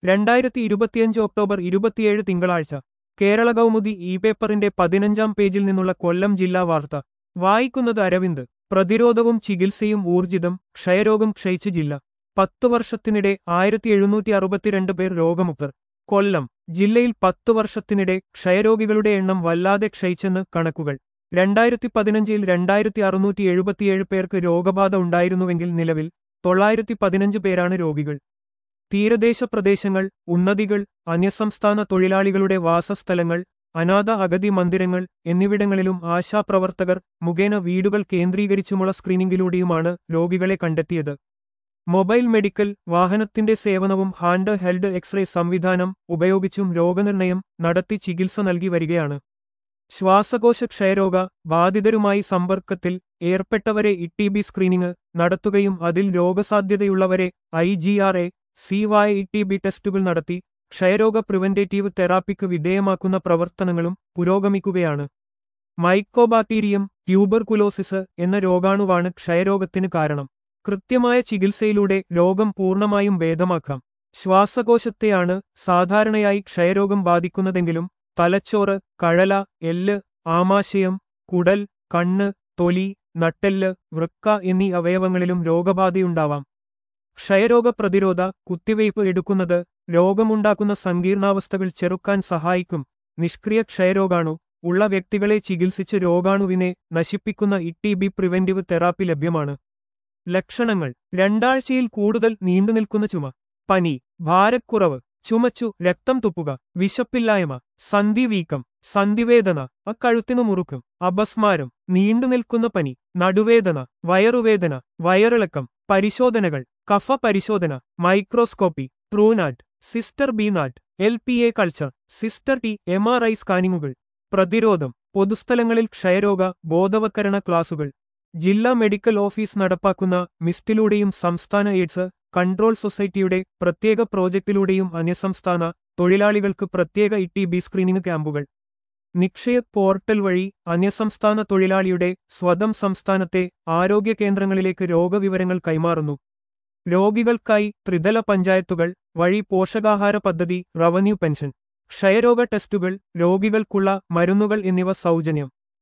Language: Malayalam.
രണ്ടായിരത്തി ഇരുപത്തിയഞ്ച് ഒക്ടോബർ ഇരുപത്തിയേഴ് തിങ്കളാഴ്ച കേരള കൗമുദി ഇ പേപ്പറിന്റെ പതിനഞ്ചാം പേജിൽ നിന്നുള്ള കൊല്ലം ജില്ലാ വാർത്ത വായിക്കുന്നത് അരവിന്ദ് പ്രതിരോധവും ചികിത്സയും ഊർജിതം ക്ഷയരോഗം ക്ഷയിച്ച് ജില്ല പത്തു വർഷത്തിനിടെ ആയിരത്തി എഴുന്നൂറ്റി അറുപത്തിരണ്ട് പേർ രോഗമുക്തർ കൊല്ലം ജില്ലയിൽ പത്തു വർഷത്തിനിടെ ക്ഷയരോഗികളുടെ എണ്ണം വല്ലാതെ ക്ഷയിച്ചെന്ന് കണക്കുകൾ രണ്ടായിരത്തി പതിനഞ്ചിൽ രണ്ടായിരത്തി അറുന്നൂറ്റി എഴുപത്തിയേഴ് പേർക്ക് രോഗബാധ ഉണ്ടായിരുന്നുവെങ്കിൽ നിലവിൽ തൊള്ളായിരത്തി പതിനഞ്ച് പേരാണ് രോഗികൾ തീരദേശ പ്രദേശങ്ങൾ ഉന്നതികൾ അന്യസംസ്ഥാന തൊഴിലാളികളുടെ വാസസ്ഥലങ്ങൾ അനാഥ അഗതി മന്ദിരങ്ങൾ എന്നിവിടങ്ങളിലും ആശാപ്രവർത്തകർ മുഖേന വീടുകൾ കേന്ദ്രീകരിച്ചുമുള്ള സ്ക്രീനിംഗിലൂടെയുമാണ് രോഗികളെ കണ്ടെത്തിയത് മൊബൈൽ മെഡിക്കൽ വാഹനത്തിന്റെ സേവനവും ഹാൻഡ് ഹെൽഡ് എക്സ്റേ സംവിധാനം ഉപയോഗിച്ചും രോഗനിർണയം നടത്തി ചികിത്സ നൽകി വരികയാണ് ശ്വാസകോശ ക്ഷയരോഗ ബാധിതരുമായി സമ്പർക്കത്തിൽ ഏർപ്പെട്ടവരെ ഇ സ്ക്രീനിംഗ് നടത്തുകയും അതിൽ രോഗസാധ്യതയുള്ളവരെ I G R A C Y E T B ടെസ്റ്റുകൾ നടത്തി ക്ഷയരോഗ പ്രിവന്റേറ്റീവ് തെറാപ്പിക്ക് വിധേയമാക്കുന്ന പ്രവർത്തനങ്ങളും പുരോഗമിക്കുകയാണ് മൈക്കോബാക്ടീരിയം ട്യൂബർകുലോസിസ് എന്ന രോഗാണുവാണ് ക്ഷയരോഗത്തിന് കാരണം കൃത്യമായ ചികിത്സയിലൂടെ രോഗം പൂർണ്ണമായും ഭേദമാക്കാം ശ്വാസകോശത്തെയാണ് സാധാരണയായി ക്ഷയരോഗം ബാധിക്കുന്നതെങ്കിലും തലച്ചോറ് കഴല എല്ല് ആമാശയം കുടൽ കണ്ണ് തൊലി നട്ടെല്ല് വൃക്ക എന്നീ അവയവങ്ങളിലും രോഗബാധയുണ്ടാവാം ക്ഷയരോഗ പ്രതിരോധ കുത്തിവയ്പ് എടുക്കുന്നത് രോഗമുണ്ടാക്കുന്ന സങ്കീർണാവസ്ഥകൾ ചെറുക്കാൻ സഹായിക്കും നിഷ്ക്രിയ ക്ഷയരോഗാണു ഉള്ള വ്യക്തികളെ ചികിത്സിച്ച് രോഗാണുവിനെ നശിപ്പിക്കുന്ന ഇ ബി പ്രിവെന്റീവ് തെറാപ്പി ലഭ്യമാണ് ലക്ഷണങ്ങൾ രണ്ടാഴ്ചയിൽ കൂടുതൽ നീണ്ടുനിൽക്കുന്ന ചുമ പനി ഭാരക്കുറവ് ചുമച്ചു രക്തം തുപ്പുക വിശപ്പില്ലായ്മ സന്ധിവീക്കം സന്ധിവേദന അക്കഴുത്തിനു മുറുക്കും അപസ്മാരം നീണ്ടുനിൽക്കുന്ന പനി നടുവേദന വയറുവേദന വയറിളക്കം പരിശോധനകൾ കഫ പരിശോധന മൈക്രോസ്കോപ്പി ട്രൂനാറ്റ് സിസ്റ്റർ B NAAT L P A culture സിസ്റ്റർ ടി എം ആർ ഐ സ്കാനിങ്ങുകൾ പ്രതിരോധം പൊതുസ്ഥലങ്ങളിൽ ക്ഷയരോഗ ബോധവൽക്കരണ ക്ലാസുകൾ ജില്ലാ മെഡിക്കൽ ഓഫീസ് നടപ്പാക്കുന്ന മിസ്റ്റിലൂടെയും സംസ്ഥാന എയ്ഡ്സ് കൺട്രോൾ സൊസൈറ്റിയുടെ പ്രത്യേക പ്രോജക്റ്റിലൂടെയും അന്യസംസ്ഥാന തൊഴിലാളികൾക്ക് പ്രത്യേക ഇ ബി സ്ക്രീനിംഗ് ക്യാമ്പുകൾ നിക്ഷയ പോർട്ടൽ വഴി അന്യസംസ്ഥാന തൊഴിലാളിയുടെ സ്വതം സംസ്ഥാനത്തെ ആരോഗ്യ കേന്ദ്രങ്ങളിലേക്ക് രോഗവിവരങ്ങൾ കൈമാറുന്നു രോഗികൾക്കായി ത്രിതല പഞ്ചായത്തുകൾ വഴി പോഷകാഹാര പദ്ധതി റവന്യൂ പെൻഷൻ ക്ഷയരോഗ ടെസ്റ്റുകൾ രോഗികൾക്കുള്ള മരുന്നുകൾ എന്നിവ സൗജന്യം